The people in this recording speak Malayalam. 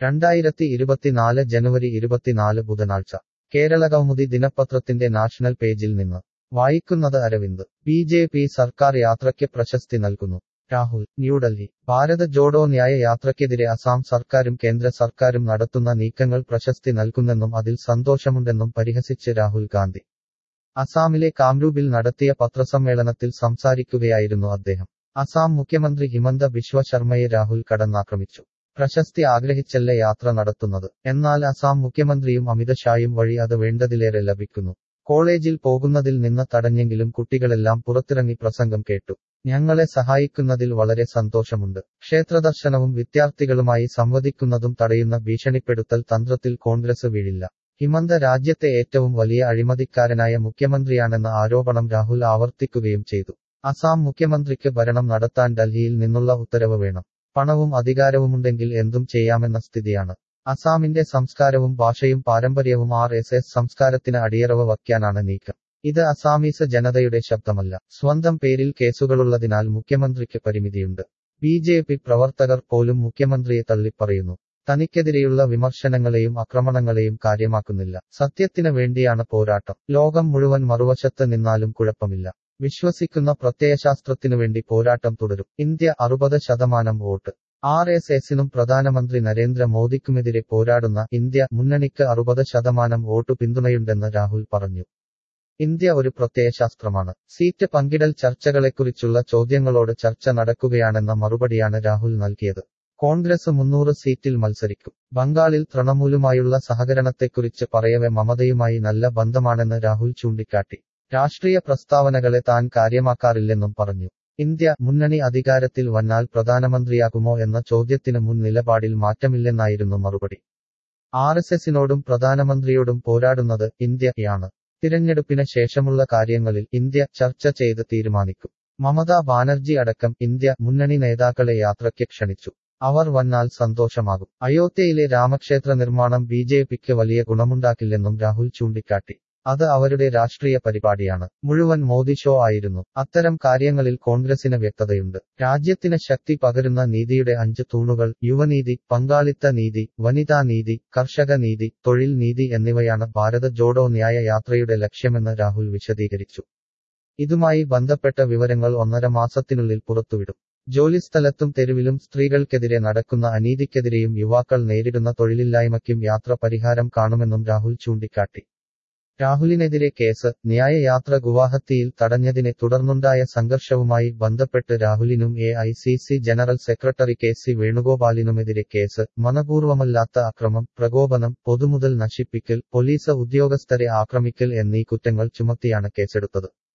രണ്ടായിരത്തി ഇരുപത്തിനാല് ജനുവരി ഇരുപത്തിനാല് ബുധനാഴ്ച കേരള കൗമുദി ദിനപത്രത്തിന്റെ നാഷണൽ പേജിൽ നിന്ന് വായിക്കുന്നത് അരവിന്ദ് ബി ജെ പി സർക്കാർ യാത്രയ്ക്ക് പ്രശസ്തി നൽകുന്നു രാഹുൽ ന്യൂഡൽഹി ഭാരത ജോഡോ ന്യായ യാത്രയ്ക്കെതിരെ അസാം സർക്കാരും കേന്ദ്ര സർക്കാരും നടത്തുന്ന നീക്കങ്ങൾ പ്രശസ്തി നൽകുന്നെന്നും അതിൽ സന്തോഷമുണ്ടെന്നും പരിഹസിച്ച് രാഹുൽ ഗാന്ധി അസാമിലെ കാംരൂപിൽ നടത്തിയ പത്രസമ്മേളനത്തിൽ സംസാരിക്കുകയായിരുന്നു അദ്ദേഹം അസാം മുഖ്യമന്ത്രി ഹിമന്ത ബിശ്വ ശർമ്മയെ രാഹുൽ കടന്നാക്രമിച്ചു പ്രശസ്തി ആഗ്രഹിച്ചല്ല യാത്ര നടത്തുന്നത് എന്നാൽ അസാം മുഖ്യമന്ത്രിയും അമിത് ഷായും വഴി അത് വേണ്ടതിലേറെ ലഭിക്കുന്നു കോളേജിൽ പോകുന്നതിൽ നിന്ന് തടഞ്ഞെങ്കിലും കുട്ടികളെല്ലാം പുറത്തിറങ്ങി പ്രസംഗം കേട്ടു ഞങ്ങളെ സഹായിക്കുന്നതിൽ വളരെ സന്തോഷമുണ്ട് ക്ഷേത്രദർശനവും വിദ്യാർത്ഥികളുമായി സംവദിക്കുന്നതും തടയുന്ന ഭീഷണിപ്പെടുത്തൽ തന്ത്രത്തിൽ കോൺഗ്രസ് വീഴില്ല ഹിമന്ത രാജ്യത്തെ ഏറ്റവും വലിയ അഴിമതിക്കാരനായ മുഖ്യമന്ത്രിയാണെന്ന ആരോപണം രാഹുൽ ആവർത്തിക്കുകയും ചെയ്തു അസാം മുഖ്യമന്ത്രിക്ക് ഭരണം നടത്താൻ ഡൽഹിയിൽ നിന്നുള്ള ഉത്തരവ് വേണം പണവും അധികാരവുമുണ്ടെങ്കിൽ എന്തും ചെയ്യാമെന്ന സ്ഥിതിയാണ് അസാമിന്റെ സംസ്കാരവും ഭാഷയും പാരമ്പര്യവും ആർ എസ് എസ് സംസ്കാരത്തിന് അടിയറവ് വയ്ക്കാനാണ് നീക്കം ഇത് അസാമീസ് ജനതയുടെ ശബ്ദമല്ല സ്വന്തം പേരിൽ കേസുകളുള്ളതിനാൽ മുഖ്യമന്ത്രിക്ക് പരിമിതിയുണ്ട് ബി ജെ പി പ്രവർത്തകർ പോലും മുഖ്യമന്ത്രിയെ തള്ളിപ്പറയുന്നു തനിക്കെതിരെയുള്ള വിമർശനങ്ങളെയും ആക്രമണങ്ങളെയും കാര്യമാക്കുന്നില്ല സത്യത്തിന് വേണ്ടിയാണ് പോരാട്ടം ലോകം മുഴുവൻ മറുവശത്ത് നിന്നാലും കുഴപ്പമില്ല വിശ്വസിക്കുന്ന പ്രത്യയശാസ്ത്രത്തിനു വേണ്ടി പോരാട്ടം തുടരും ഇന്ത്യ അറുപത് ശതമാനം വോട്ട് ആർ എസ് എസിനും പ്രധാനമന്ത്രി നരേന്ദ്ര മോദിക്കുമെതിരെ പോരാടുന്ന ഇന്ത്യ മുന്നണിക്ക് അറുപത് ശതമാനം വോട്ടു പിന്തുണയുണ്ടെന്ന് രാഹുൽ പറഞ്ഞു ഇന്ത്യ ഒരു പ്രത്യയശാസ്ത്രമാണ് സീറ്റ് പങ്കിടൽ ചർച്ചകളെക്കുറിച്ചുള്ള ചോദ്യങ്ങളോട് ചർച്ച നടക്കുകയാണെന്ന മറുപടിയാണ് രാഹുൽ നൽകിയത് കോൺഗ്രസ് മുന്നൂറ് സീറ്റിൽ മത്സരിക്കും ബംഗാളിൽ തൃണമൂലുമായുള്ള സഹകരണത്തെക്കുറിച്ച് പറയവെ മമതയുമായി നല്ല ബന്ധമാണെന്ന് രാഹുൽ ചൂണ്ടിക്കാട്ടി രാഷ്ട്രീയ പ്രസ്താവനകളെ താൻ കാര്യമാക്കാറില്ലെന്നും പറഞ്ഞു ഇന്ത്യ മുന്നണി അധികാരത്തിൽ വന്നാൽ പ്രധാനമന്ത്രിയാകുമോ എന്ന ചോദ്യത്തിന് മുൻ നിലപാടിൽ മാറ്റമില്ലെന്നായിരുന്നു മറുപടി ആർ എസ് എസിനോടും പ്രധാനമന്ത്രിയോടും പോരാടുന്നത് ഇന്ത്യയാണ് തിരഞ്ഞെടുപ്പിന് ശേഷമുള്ള കാര്യങ്ങളിൽ ഇന്ത്യ ചർച്ച ചെയ്ത് തീരുമാനിക്കും മമതാ ബാനർജി അടക്കം ഇന്ത്യ മുന്നണി നേതാക്കളെ യാത്രയ്ക്ക് ക്ഷണിച്ചു അവർ വന്നാൽ സന്തോഷമാകും അയോധ്യയിലെ രാമക്ഷേത്ര നിർമ്മാണം ബി ജെ പിക്ക് വലിയ ഗുണമുണ്ടാക്കില്ലെന്നും രാഹുൽ ചൂണ്ടിക്കാട്ടി അത് അവരുടെ രാഷ്ട്രീയ പരിപാടിയാണ് മുഴുവൻ മോദി ഷോ ആയിരുന്നു അത്തരം കാര്യങ്ങളിൽ കോൺഗ്രസിന് വ്യക്തതയുണ്ട് രാജ്യത്തിന് ശക്തി പകരുന്ന നീതിയുടെ അഞ്ച് തൂണുകൾ യുവനീതി പങ്കാളിത്ത നീതി വനിതാ നീതി കർഷക നീതി തൊഴിൽ നീതി എന്നിവയാണ് ഭാരത ജോഡോ ന്യായ യാത്രയുടെ ലക്ഷ്യമെന്ന് രാഹുൽ വിശദീകരിച്ചു ഇതുമായി ബന്ധപ്പെട്ട വിവരങ്ങൾ ഒന്നര മാസത്തിനുള്ളിൽ പുറത്തുവിടും ജോലിസ്ഥലത്തും തെരുവിലും സ്ത്രീകൾക്കെതിരെ നടക്കുന്ന അനീതിക്കെതിരെയും യുവാക്കൾ നേരിടുന്ന തൊഴിലില്ലായ്മയ്ക്കും യാത്ര പരിഹാരം കാണുമെന്നും രാഹുൽ ചൂണ്ടിക്കാട്ടി രാഹുലിനെതിരെ കേസ് ന്യായയാത്ര ഗുവാഹത്തിയിൽ തടഞ്ഞതിനെ തുടർന്നുണ്ടായ സംഘർഷവുമായി ബന്ധപ്പെട്ട് രാഹുലിനും A I C C general secretary K C വേണുഗോപാലിനുമെതിരെ കേസ് മനപൂർവമല്ലാത്ത അക്രമം പ്രകോപനം പൊതുമുതൽ നശിപ്പിക്കൽ പോലീസ് ഉദ്യോഗസ്ഥരെ ആക്രമിക്കൽ എന്നീ കുറ്റങ്ങൾ ചുമത്തിയാണ് കേസെടുത്തത്